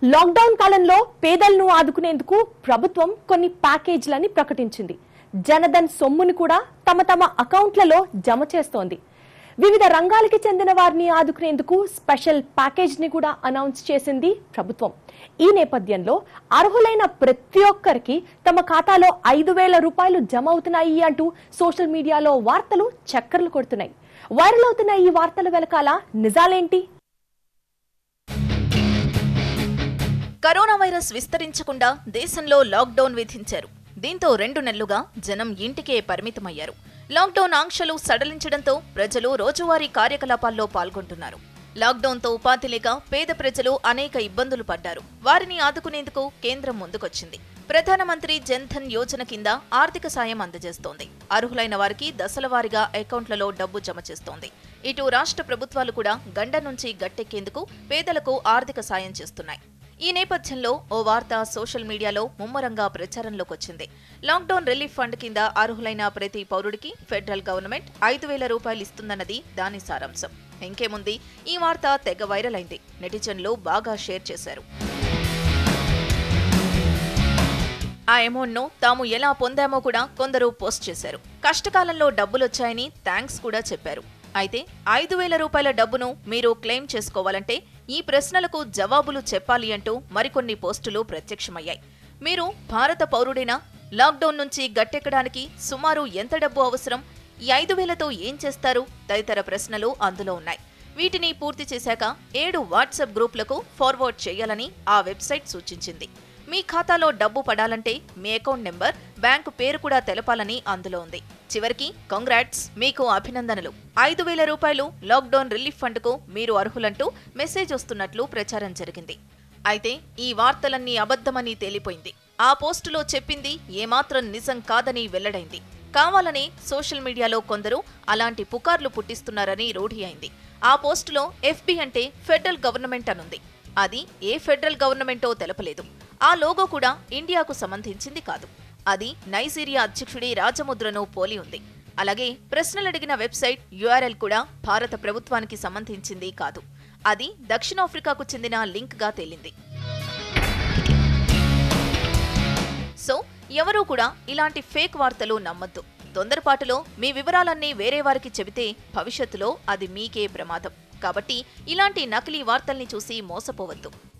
lockdown కాలంలో పేదలను ఆదుకునేందుకు ప్రభుత్వం కొన్ని ప్యాకేజీలని ప్రకటించింది జనధన్ సొమ్ముని కూడా తమ తమ అకౌంట్లలో జమ చేస్తోంది వివిధ రంగాలకి చెందిన వారిని ఆదుకునేందుకు స్పెషల్ ప్యాకేజ్ ని కూడా అనౌన్స్ చేసింది ప్రభుత్వం ఈ నేపథ్యంలో అర్హులైన ప్రతి ఒక్కరికి తమ ఖాతాలో ఐదు వేల రూపాయలు జమ అవుతున్నాయి అంటూ సోషల్ మీడియాలో వార్తలు చక్కర్లు కొడుతున్నాయి వైరల్ అవుతున్న ఈ వార్తల వెనకాల నిజాలేంటి కరోనా వైరస్ విస్తరించకుండా దేశంలో లాక్డౌన్ విధించారు దీంతో రెండు నెలలుగా జనం ఇంటికే పరిమితమయ్యారు లాక్డౌన్ ఆంక్షలు సడలించడంతో ప్రజలు రోజువారీ కార్యకలాపాల్లో పాల్గొంటున్నారు లాక్డౌన్తో ఉపాధి లేక పేద ప్రజలు అనేక ఇబ్బందులు పడ్డారు వారిని ఆదుకునేందుకు కేంద్రం ముందుకొచ్చింది ప్రధానమంత్రి జన్ ధన్ యోజన కింద ఆర్థిక సాయం అందజేస్తోంది అర్హులైన వారికి దశలవారీగా అకౌంట్లలో డబ్బు జమ చేస్తోంది ఇటు రాష్ట్ర ప్రభుత్వాలు కూడా గండ నుంచి గట్టెక్కేందుకు పేదలకు ఆర్థిక సాయం చేస్తున్నాయి ఈ నేపథ్యంలో ఓ వార్త సోషల్ మీడియాలో ముమ్మరంగా ప్రచారంలోకి వచ్చింది లాక్డౌన్ రిలీఫ్ ఫండ్ కింద అర్హులైన ప్రతి పౌరుడికి ఫెడరల్ గవర్నమెంట్ ఐదు వేల రూపాయలు ఇస్తుందన్నది దాని సారాంశం ఇంకేముంది ఈ వార్త తెగ వైరల్ అయింది నెటిజన్లు బాగా షేర్ చేశారు ఆ అమౌంట్ ను తాము ఎలా పొందామో కూడా కొందరు పోస్ట్ చేశారు కష్టకాలంలో డబ్బులొచ్చాయని థ్యాంక్స్ కూడా చెప్పారు అయితే ఐదు వేల రూపాయల డబ్బును మీరు క్లెయిమ్ చేసుకోవాలంటే ఈ ప్రశ్నలకు జవాబులు చెప్పాలి అంటూ మరికొన్ని పోస్టులు ప్రత్యక్షమయ్యాయి మీరు భారత పౌరుడేనా లాక్డౌన్ నుంచి గట్టెక్కడానికి సుమారు ఎంత డబ్బు అవసరం ఈ ఐదు వేలతో ఏం చేస్తారు తదితర ప్రశ్నలు అందులో ఉన్నాయి వీటిని పూర్తి చేశాక ఏడు వాట్సాప్ గ్రూపులకు ఫార్వర్డ్ చేయాలని ఆ వెబ్సైట్ సూచించింది మీ ఖాతాలో డబ్బు పడాలంటే మీ అకౌంట్ నెంబర్ బ్యాంకు పేరు కూడా తెలపాలని అందులో ఉంది చివరికి కంగ్రాట్స్ మీకు అభినందనలు ఐదు వేల రూపాయలు లాక్డౌన్ రిలీఫ్ ఫండ్కు మీరు అర్హులంటూ మెసేజ్ వస్తున్నట్లు ప్రచారం జరిగింది అయితే ఈ వార్తలన్నీ అబద్ధమని తేలిపోయింది ఆ పోస్టులో చెప్పింది ఏమాత్రం నిజం కాదని వెల్లడైంది కావాలని సోషల్ మీడియాలో కొందరు అలాంటి పుకార్లు పుట్టిస్తున్నారని రూఢి అయింది ఆ పోస్టులో ఎఫ్బి అంటే ఫెడరల్ గవర్నమెంట్ అనుంది అది ఏ ఫెడరల్ గవర్నమెంటో తెలపలేదు ఆ లోగో కూడా ఇండియాకు సంబంధించింది కాదు అది నైజీరియా అధ్యక్షుడి రాజముద్రను పోలి ఉంది అలాగే ప్రశ్నలడిగిన వెబ్సైట్ యుఆర్ఎల్ కూడా భారత ప్రభుత్వానికి సంబంధించింది కాదు అది దక్షిణాఫ్రికాకు చెందిన లింక్గా తేలింది సో ఎవరూ కూడా ఇలాంటి ఫేక్ వార్తలు నమ్మొద్దు తొందరపాటులో మీ వివరాలన్నీ వేరే వారికి చెబితే భవిష్యత్తులో అది మీకే ప్రమాదం కాబట్టి ఇలాంటి నకిలీ వార్తల్ని చూసి మోసపోవద్దు